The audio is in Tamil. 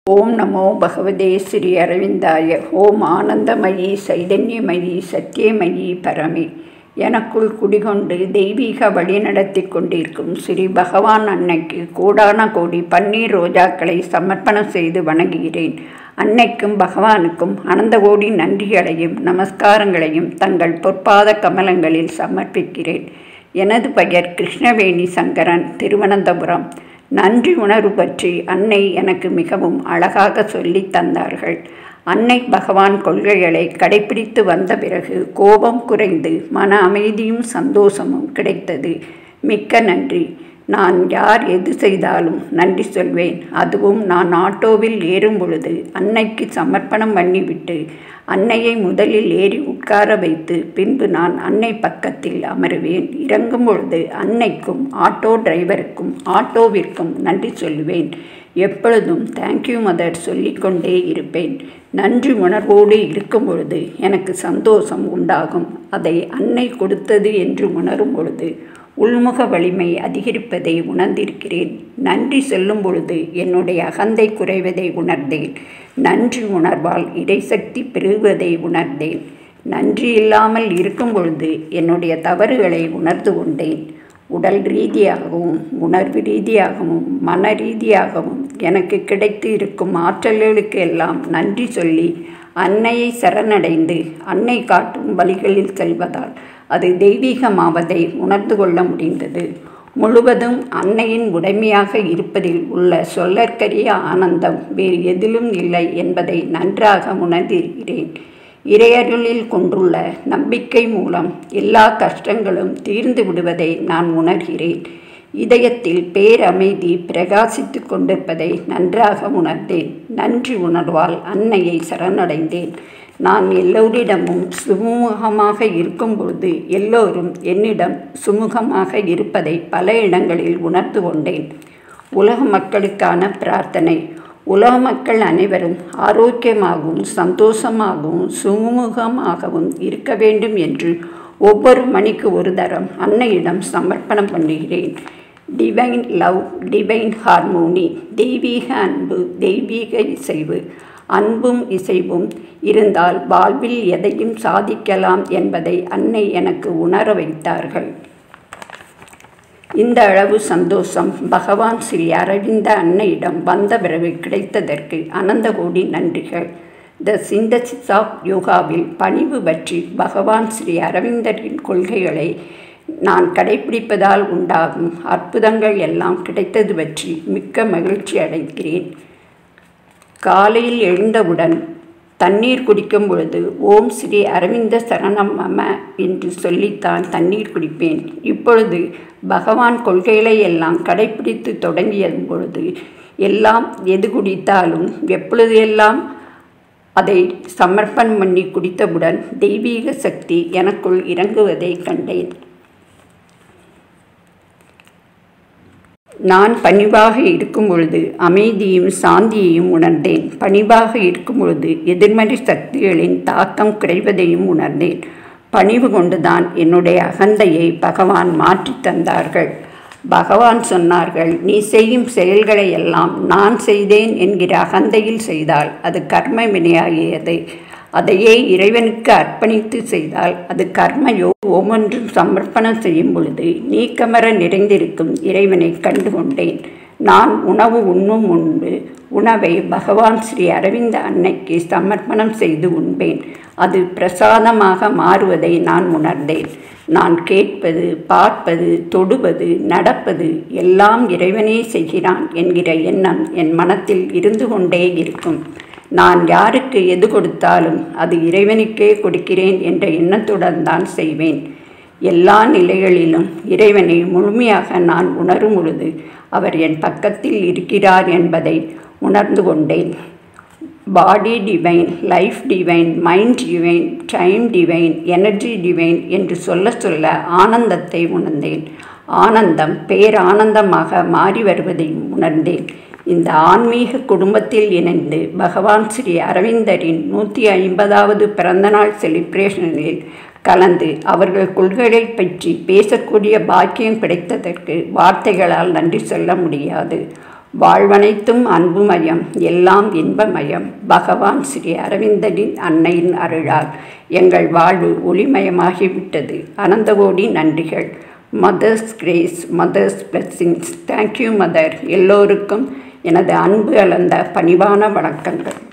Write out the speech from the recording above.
ஓம் நமோ பகவதே ஸ்ரீ அரவிந்தாய ஓம் ஆனந்தமயி சைதன்யமயி சத்தியமயி பரமே எனக்குள் குடிகொண்டு தெய்வீக வழி நடத்தி கொண்டிருக்கும் ஸ்ரீ பகவான் அன்னைக்கு கோடான கோடி பன்னீர் ரோஜாக்களை சமர்ப்பணம் செய்து வணங்குகிறேன் அன்னைக்கும் பகவானுக்கும் அனந்த கோடி நன்றிகளையும் நமஸ்காரங்களையும் தங்கள் பொற்பாத கமலங்களில் சமர்ப்பிக்கிறேன் எனது பெயர் கிருஷ்ணவேணி சங்கரன் திருவனந்தபுரம் நன்றி உணர்வு பற்றி அன்னை எனக்கு மிகவும் அழகாக சொல்லி தந்தார்கள் அன்னை பகவான் கொள்கைகளை கடைபிடித்து வந்த பிறகு கோபம் குறைந்து மன அமைதியும் சந்தோஷமும் கிடைத்தது மிக்க நன்றி நான் யார் எது செய்தாலும் நன்றி சொல்வேன் அதுவும் நான் ஆட்டோவில் ஏறும் பொழுது அன்னைக்கு சமர்ப்பணம் பண்ணிவிட்டு அன்னையை முதலில் ஏறி உட்கார வைத்து பின்பு நான் அன்னை பக்கத்தில் அமருவேன் இறங்கும் பொழுது அன்னைக்கும் ஆட்டோ டிரைவருக்கும் ஆட்டோவிற்கும் நன்றி சொல்லுவேன் எப்பொழுதும் தேங்க்யூ மதர் சொல்லிக்கொண்டே இருப்பேன் நன்றி உணர்வோடு இருக்கும் பொழுது எனக்கு சந்தோஷம் உண்டாகும் அதை அன்னை கொடுத்தது என்று உணரும் பொழுது உள்முக வலிமை அதிகரிப்பதை உணர்ந்திருக்கிறேன் நன்றி சொல்லும் பொழுது என்னுடைய அகந்தை குறைவதை உணர்ந்தேன் நன்றி உணர்வால் இறைசக்தி பெருகுவதை உணர்ந்தேன் நன்றி இல்லாமல் இருக்கும் பொழுது என்னுடைய தவறுகளை உணர்ந்து கொண்டேன் உடல் ரீதியாகவும் உணர்வு ரீதியாகவும் மன ரீதியாகவும் எனக்கு கிடைத்து இருக்கும் ஆற்றல்களுக்கு எல்லாம் நன்றி சொல்லி அன்னையை சரணடைந்து அன்னை காட்டும் வழிகளில் செல்வதால் அது தெய்வீகமாவதை உணர்ந்து கொள்ள முடிந்தது முழுவதும் அன்னையின் உடைமையாக இருப்பதில் உள்ள சொல்லற்கரிய ஆனந்தம் வேறு எதிலும் இல்லை என்பதை நன்றாக உணர்ந்திருக்கிறேன் இறையருளில் கொண்டுள்ள நம்பிக்கை மூலம் எல்லா கஷ்டங்களும் தீர்ந்து விடுவதை நான் உணர்கிறேன் இதயத்தில் பேரமைதி பிரகாசித்து கொண்டிருப்பதை நன்றாக உணர்ந்தேன் நன்றி உணர்வால் அன்னையை சரணடைந்தேன் நான் எல்லோரிடமும் சுமூகமாக இருக்கும் பொழுது எல்லோரும் என்னிடம் சுமூகமாக இருப்பதை பல இடங்களில் உணர்ந்து கொண்டேன் உலக மக்களுக்கான பிரார்த்தனை உலக மக்கள் அனைவரும் ஆரோக்கியமாகவும் சந்தோஷமாகவும் சுமூகமாகவும் இருக்க வேண்டும் என்று ஒவ்வொரு மணிக்கு ஒரு தரம் அன்னையிடம் சமர்ப்பணம் பண்ணுகிறேன் டிவைன் லவ் டிவைன் ஹார்மோனி தெய்வீக அன்பு தெய்வீக இசைவு அன்பும் இசைவும் இருந்தால் வாழ்வில் எதையும் சாதிக்கலாம் என்பதை அன்னை எனக்கு உணர வைத்தார்கள் இந்த அளவு சந்தோஷம் பகவான் ஸ்ரீ அரவிந்த அன்னையிடம் வந்த பிறகு கிடைத்ததற்கு அனந்த கோடி நன்றிகள் த சிந்தசிஸ் ஆஃப் யோகாவில் பணிவு பற்றி பகவான் ஸ்ரீ அரவிந்தரின் கொள்கைகளை நான் கடைபிடிப்பதால் உண்டாகும் அற்புதங்கள் எல்லாம் கிடைத்தது பற்றி மிக்க மகிழ்ச்சி அடைகிறேன் காலையில் எழுந்தவுடன் தண்ணீர் குடிக்கும் பொழுது ஓம் ஸ்ரீ அரவிந்த சரணம் மம என்று சொல்லித்தான் தண்ணீர் குடிப்பேன் இப்பொழுது பகவான் கொள்கைகளை எல்லாம் கடைபிடித்து தொடங்கிய பொழுது எல்லாம் எது குடித்தாலும் எப்பொழுது எல்லாம் அதை சமர்ப்பணம் பண்ணி குடித்தவுடன் தெய்வீக சக்தி எனக்குள் இறங்குவதை கண்டேன் நான் பணிவாக இருக்கும் பொழுது அமைதியும் சாந்தியையும் உணர்ந்தேன் பணிவாக இருக்கும் பொழுது எதிர்மறை சக்திகளின் தாக்கம் குறைவதையும் உணர்ந்தேன் பணிவு கொண்டுதான் என்னுடைய அகந்தையை பகவான் மாற்றி தந்தார்கள் பகவான் சொன்னார்கள் நீ செய்யும் செயல்களை எல்லாம் நான் செய்தேன் என்கிற அகந்தையில் செய்தால் அது கர்ம வினையாகியது அதையே இறைவனுக்கு அர்ப்பணித்து செய்தால் அது கர்மயோ ஒவ்வொன்றும் சமர்ப்பணம் செய்யும் பொழுது நீக்கமர நிறைந்திருக்கும் இறைவனை கண்டுகொண்டேன் நான் உணவு உண்ணும் முன்பு உணவை பகவான் ஸ்ரீ அரவிந்த அன்னைக்கு சமர்ப்பணம் செய்து உண்பேன் அது பிரசாதமாக மாறுவதை நான் உணர்ந்தேன் நான் கேட்பது பார்ப்பது தொடுவது நடப்பது எல்லாம் இறைவனே செய்கிறான் என்கிற எண்ணம் என் மனத்தில் இருந்து கொண்டே இருக்கும் நான் யாருக்கு எது கொடுத்தாலும் அது இறைவனுக்கே கொடுக்கிறேன் என்ற எண்ணத்துடன் தான் செய்வேன் எல்லா நிலைகளிலும் இறைவனை முழுமையாக நான் உணரும் பொழுது அவர் என் பக்கத்தில் இருக்கிறார் என்பதை உணர்ந்து கொண்டேன் body divine life divine mind divine time divine energy divine என்று சொல்ல சொல்ல ஆனந்தத்தை உணர்ந்தேன் ஆனந்தம் பேரானந்தமாக மாறி வருவதையும் உணர்ந்தேன் இந்த ஆன்மீக குடும்பத்தில் இணைந்து பகவான் ஸ்ரீ அரவிந்தரின் நூற்றி ஐம்பதாவது பிறந்தநாள் செலிப்ரேஷனில் கலந்து அவர்கள் கொள்கைகளை பற்றி பேசக்கூடிய பாக்கியம் கிடைத்ததற்கு வார்த்தைகளால் நன்றி சொல்ல முடியாது வாழ்வனைத்தும் அன்புமயம் எல்லாம் இன்பமயம் பகவான் ஸ்ரீ அரவிந்தனின் அன்னையின் அருளால் எங்கள் வாழ்வு ஒளிமயமாகிவிட்டது அனந்தகோடி நன்றிகள் Mother's grace Mother's blessings thank you Mother எல்லோருக்கும் எனது அன்பு அளந்த பணிவான வணக்கங்கள்